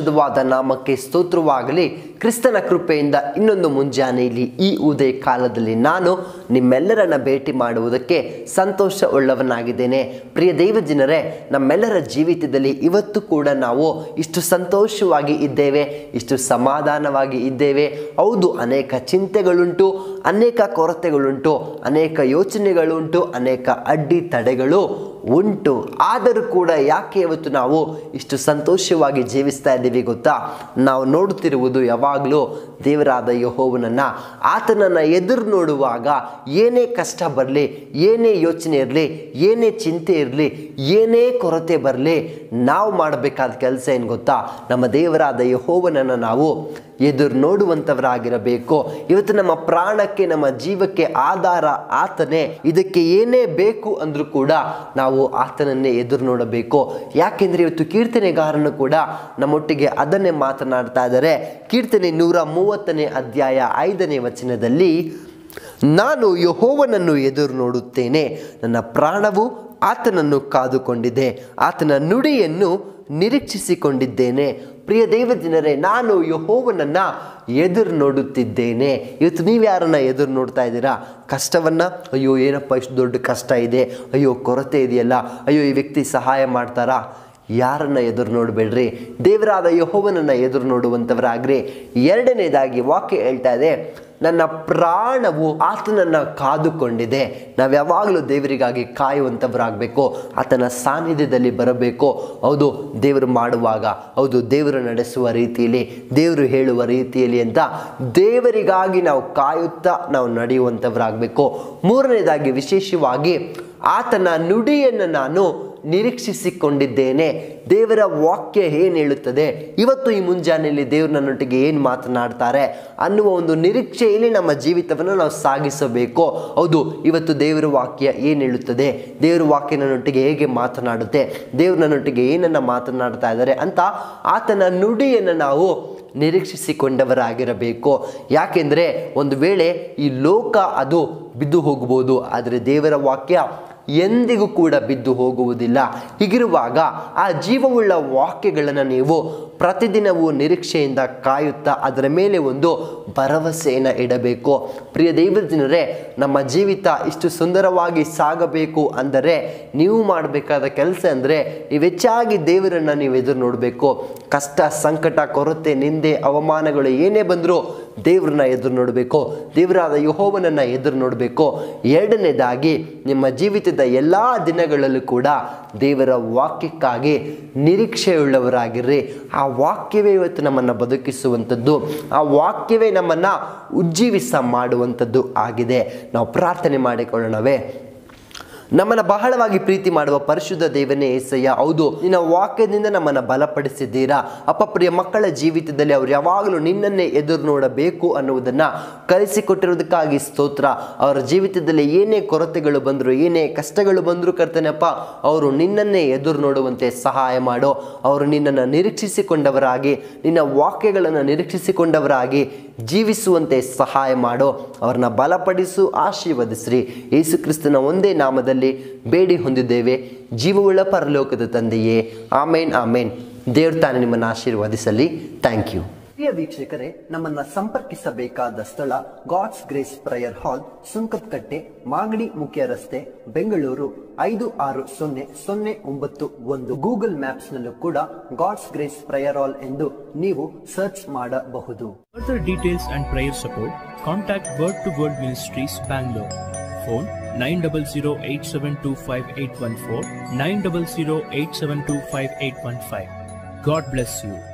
ಪರಿಶುದ್ಧವಾದ ನಾಮಕ್ಕೆ ಸ್ತೋತ್ರವಾಗಲಿ ಕ್ರಿಸ್ತನ ಕೃಪೆಯಿಂದ ಇನ್ನೊಂದು ಮುಂಜಾನೆಯಲ್ಲಿ ಈ ಉದಯ ಕಾಲದಲ್ಲಿ ನಾನು ನಿಮ್ಮೆಲ್ಲರನ್ನ ಭೇಟಿ ಮಾಡುವುದಕ್ಕೆ ಸಂತೋಷ ಉಳ್ಳವನಾಗಿದ್ದೇನೆ ಪ್ರಿಯ ದೈವ ಜನರೇ ನಮ್ಮೆಲ್ಲರ ಜೀವಿತದಲ್ಲಿ ಇವತ್ತು ಕೂಡ ನಾವು ಇಷ್ಟು ಸಂತೋಷವಾಗಿ ಇದ್ದೇವೆ ಇಷ್ಟು ಸಮಾಧಾನವಾಗಿ ಇದ್ದೇವೆ ಹೌದು ಅನೇಕ ಚಿಂತೆಗಳುಂಟು ಅನೇಕ ಕೊರತೆಗಳುಂಟು ಅನೇಕ ಯೋಚನೆಗಳುಂಟು ಅನೇಕ ಅಡ್ಡಿ ತಡೆಗಳು ಉಂಟು ಆದರೂ ಕೂಡ ಯಾಕೆ ಇವತ್ತು ನಾವು ಇಷ್ಟು ಸಂತೋಷವಾಗಿ ಜೀವಿಸ್ತಾ ಇದ್ದೀವಿ ಗೊತ್ತಾ ನಾವು ನೋಡುತ್ತಿರುವುದು ಯಾವಾಗಲೂ ದೇವರಾದ ಯಹೋವನನ್ನು ಆತನನ್ನು ಎದುರು ನೋಡುವಾಗ ಏನೇ ಕಷ್ಟ ಬರಲಿ ಏನೇ ಯೋಚನೆ ಇರಲಿ ಏನೇ ಚಿಂತೆ ಇರಲಿ ಏನೇ ಕೊರತೆ ಬರಲಿ ನಾವು ಮಾಡಬೇಕಾದ ಕೆಲಸ ಏನು ಗೊತ್ತಾ ನಮ್ಮ ದೇವರಾದ ಯಹೋವನನ್ನು ನಾವು ಎದುರು ನೋಡುವಂಥವರಾಗಿರಬೇಕು ಇವತ್ತು ನಮ್ಮ ಪ್ರಾಣಕ್ಕೆ ನಮ್ಮ ಜೀವಕ್ಕೆ ಆಧಾರ ಆತನೇ ಇದಕ್ಕೆ ಏನೇ ಬೇಕು ಅಂದರೂ ಕೂಡ ನಾವು ಆತನನ್ನೇ ಎದುರು ನೋಡಬೇಕು ಯಾಕೆಂದರೆ ಇವತ್ತು ಕೀರ್ತನೆಗಾರನು ಕೂಡ ನಮ್ಮೊಟ್ಟಿಗೆ ಅದನ್ನೇ ಮಾತನಾಡ್ತಾ ಇದ್ದಾರೆ ಕೀರ್ತನೆ ನೂರ ಮೂವತ್ತನೇ ಅಧ್ಯಾಯ ಐದನೇ ವಚನದಲ್ಲಿ ನಾನು ಯಹೋವನನ್ನು ಎದುರು ನೋಡುತ್ತೇನೆ ನನ್ನ ಪ್ರಾಣವು ಆತನನ್ನು ಕಾದುಕೊಂಡಿದೆ ಆತನ ನುಡಿಯನ್ನು ನಿರೀಕ್ಷಿಸಿಕೊಂಡಿದ್ದೇನೆ ಪ್ರಿಯ ದೈವ ಜನರೇ ನಾನು ಯಹೋವನನ್ನ ಎದುರು ನೋಡುತ್ತಿದ್ದೇನೆ ಇವತ್ತು ನೀವು ಯಾರನ್ನ ಎದುರು ನೋಡ್ತಾ ಇದ್ದೀರಾ ಕಷ್ಟವನ್ನು ಅಯ್ಯೋ ಏನಪ್ಪ ಇಷ್ಟು ದೊಡ್ಡ ಕಷ್ಟ ಇದೆ ಅಯ್ಯೋ ಕೊರತೆ ಇದೆಯಲ್ಲ ಅಯ್ಯೋ ಈ ವ್ಯಕ್ತಿ ಸಹಾಯ ಮಾಡ್ತಾರಾ ಯಾರನ್ನ ಎದುರು ನೋಡಬೇಡ್ರಿ ದೇವರಾದ ಯಹೋವನನ್ನ ಎದುರು ನೋಡುವಂಥವರಾಗ್ರಿ ಎರಡನೇದಾಗಿ ವಾಕ್ಯ ಹೇಳ್ತಾ ಇದೆ ನನ್ನ ಪ್ರಾಣವು ಆತನನ್ನು ಕಾದುಕೊಂಡಿದೆ ನಾವು ಯಾವಾಗಲೂ ದೇವರಿಗಾಗಿ ಕಾಯುವಂಥವರಾಗಬೇಕು ಆತನ ಸಾನ್ನಿಧ್ಯದಲ್ಲಿ ಬರಬೇಕು ಹೌದು ದೇವರು ಮಾಡುವಾಗ ಹೌದು ದೇವರು ನಡೆಸುವ ರೀತಿಯಲ್ಲಿ ದೇವರು ಹೇಳುವ ರೀತಿಯಲ್ಲಿ ಅಂತ ದೇವರಿಗಾಗಿ ನಾವು ಕಾಯುತ್ತಾ ನಾವು ನಡೆಯುವಂಥವರಾಗಬೇಕು ಮೂರನೇದಾಗಿ ವಿಶೇಷವಾಗಿ ಆತನ ನುಡಿಯನ್ನು ನಾನು ನಿರೀಕ್ಷಿಸಿಕೊಂಡಿದ್ದೇನೆ ದೇವರ ವಾಕ್ಯ ಏನು ಹೇಳುತ್ತದೆ ಇವತ್ತು ಈ ಮುಂಜಾನೆಯಲ್ಲಿ ದೇವರು ನನ್ನೊಟ್ಟಿಗೆ ಏನು ಮಾತನಾಡ್ತಾರೆ ಅನ್ನುವ ಒಂದು ನಿರೀಕ್ಷೆಯಲ್ಲಿ ನಮ್ಮ ಜೀವಿತವನ್ನು ನಾವು ಸಾಗಿಸಬೇಕು ಹೌದು ಇವತ್ತು ದೇವರ ವಾಕ್ಯ ಏನು ಹೇಳುತ್ತದೆ ದೇವರ ವಾಕ್ಯ ನನ್ನೊಟ್ಟಿಗೆ ಹೇಗೆ ಮಾತನಾಡುತ್ತೆ ದೇವರು ನನ್ನೊಟ್ಟಿಗೆ ಏನನ್ನು ಮಾತನಾಡ್ತಾ ಇದ್ದಾರೆ ಅಂತ ಆತನ ನುಡಿಯನ್ನು ನಾವು ನಿರೀಕ್ಷಿಸಿಕೊಂಡವರಾಗಿರಬೇಕು ಯಾಕೆಂದರೆ ಒಂದು ವೇಳೆ ಈ ಲೋಕ ಅದು ಬಿದ್ದು ಹೋಗ್ಬೋದು ಆದರೆ ದೇವರ ವಾಕ್ಯ ಎಂದಿಗೂ ಕೂಡ ಬಿದ್ದು ಹೋಗುವುದಿಲ್ಲ ಹೀಗಿರುವಾಗ ಆ ಜೀವವುಳ್ಳ ವಾಕ್ಯಗಳನ್ನು ನೀವು ಪ್ರತಿದಿನವೂ ನಿರೀಕ್ಷೆಯಿಂದ ಕಾಯುತ್ತಾ ಅದರ ಮೇಲೆ ಒಂದು ಭರವಸೆಯನ್ನು ಇಡಬೇಕು ಪ್ರಿಯ ದೈವಜನರೇ ನಮ್ಮ ಜೀವಿತ ಇಷ್ಟು ಸುಂದರವಾಗಿ ಸಾಗಬೇಕು ಅಂದರೆ ನೀವು ಮಾಡಬೇಕಾದ ಕೆಲಸ ಅಂದರೆ ನೀವು ಹೆಚ್ಚಾಗಿ ದೇವರನ್ನು ನೀವು ಎದುರು ನೋಡಬೇಕು ಕಷ್ಟ ಸಂಕಟ ಕೊರತೆ ನಿಂದೆ ಅವಮಾನಗಳು ಏನೇ ಬಂದರೂ ದೇವ್ರನ್ನ ಎದುರು ನೋಡಬೇಕು ದೇವರಾದ ಯಹೋವನನ್ನು ಎದುರು ನೋಡಬೇಕು ಎರಡನೇದಾಗಿ ನಿಮ್ಮ ಜೀವಿತದ ಎಲ್ಲ ದಿನಗಳಲ್ಲೂ ಕೂಡ ದೇವರ ವಾಕ್ಯಕ್ಕಾಗಿ ನಿರೀಕ್ಷೆಯುಳ್ಳವರಾಗಿರ್ರಿ ಆ ವಾಕ್ಯವೇ ಇವತ್ತು ನಮ್ಮನ್ನು ಬದುಕಿಸುವಂಥದ್ದು ಆ ವಾಕ್ಯವೇ ನಮ್ಮನ್ನು ಉಜ್ಜೀವಿಸ ಮಾಡುವಂಥದ್ದು ಆಗಿದೆ ನಾವು ಪ್ರಾರ್ಥನೆ ಮಾಡಿಕೊಳ್ಳೋಣವೇ ನಮ್ಮನ್ನು ಬಹಳವಾಗಿ ಪ್ರೀತಿ ಮಾಡುವ ಪರಿಶುದ್ಧ ದೇವನೇ ಏಸಯ್ಯ ಹೌದು ನಿನ್ನ ವಾಕ್ಯದಿಂದ ನಮ್ಮನ್ನು ಬಲಪಡಿಸಿದ್ದೀರಾ ಅಪ್ಪ ಪ್ರಿಯ ಮಕ್ಕಳ ಜೀವಿತದಲ್ಲಿ ಅವರು ಯಾವಾಗಲೂ ನಿನ್ನನ್ನೇ ಎದುರು ನೋಡಬೇಕು ಅನ್ನುವುದನ್ನು ಕಲಿಸಿಕೊಟ್ಟಿರೋದಕ್ಕಾಗಿ ಸ್ತೋತ್ರ ಅವರ ಜೀವಿತದಲ್ಲಿ ಏನೇ ಕೊರತೆಗಳು ಬಂದರು ಏನೇ ಕಷ್ಟಗಳು ಬಂದರೂ ಕರ್ತನೆಪ್ಪ ಅವರು ನಿನ್ನನ್ನೇ ಎದುರು ನೋಡುವಂತೆ ಸಹಾಯ ಮಾಡು ಅವರು ನಿನ್ನನ್ನು ನಿರೀಕ್ಷಿಸಿಕೊಂಡವರಾಗಿ ನಿನ್ನ ವಾಕ್ಯಗಳನ್ನು ನಿರೀಕ್ಷಿಸಿಕೊಂಡವರಾಗಿ ಜೀವಿಸುವಂತೆ ಸಹಾಯ ಮಾಡು ಅವ್ರನ್ನ ಬಲಪಡಿಸು ಆಶೀರ್ವದಿಸ್ರಿ ಯೇಸು ಕ್ರಿಸ್ತನ ಒಂದೇ ನಾಮದಲ್ಲಿ ಬೇಡಿ ಹೊಂದಿದ್ದೇವೆ ಜೀವವುಳ್ಳ ಪರಲೋಕದ ತಂದೆಯೇ ಆಮೇನ್ ಆಮೇನ್ ದೇವ್ರ ತಾನೇ ನಿಮ್ಮನ್ನು ಆಶೀರ್ವದಿಸಲಿ ಥ್ಯಾಂಕ್ ಯು ಪ್ರಿಯ ವೀಕ್ಷಕರೇ ನಮ್ಮನ್ನ ಸಂಪರ್ಕಿಸಬೇಕಾದ ಸ್ಥಳ God's grace prayer hall Sunkadakatte Magadi ಮುಖ್ಯ ರಸ್ತೆ ಬೆಂಗಳೂರು ಐದು ಆರು ಸೊನ್ನೆ ಸೊನ್ನೆ ಒಂಬತ್ತು ಒಂದು ಗೂಗಲ್ ಮ್ಯಾಪ್ಸ್ ನಲ್ಲೂ ಕೂಡ ಗಾಡ್ಸ್ ಗ್ರೇಸ್ ಪ್ರೇಯರ್ ಹಾಲ್ ಎಂದು ನೀವು ಸರ್ಚ್ ಮಾಡಬಹುದು Further details and prayer support, contact Word to Word Ministries, Bangalore. Phone 900-872-5814, 900-872-5815. God bless you.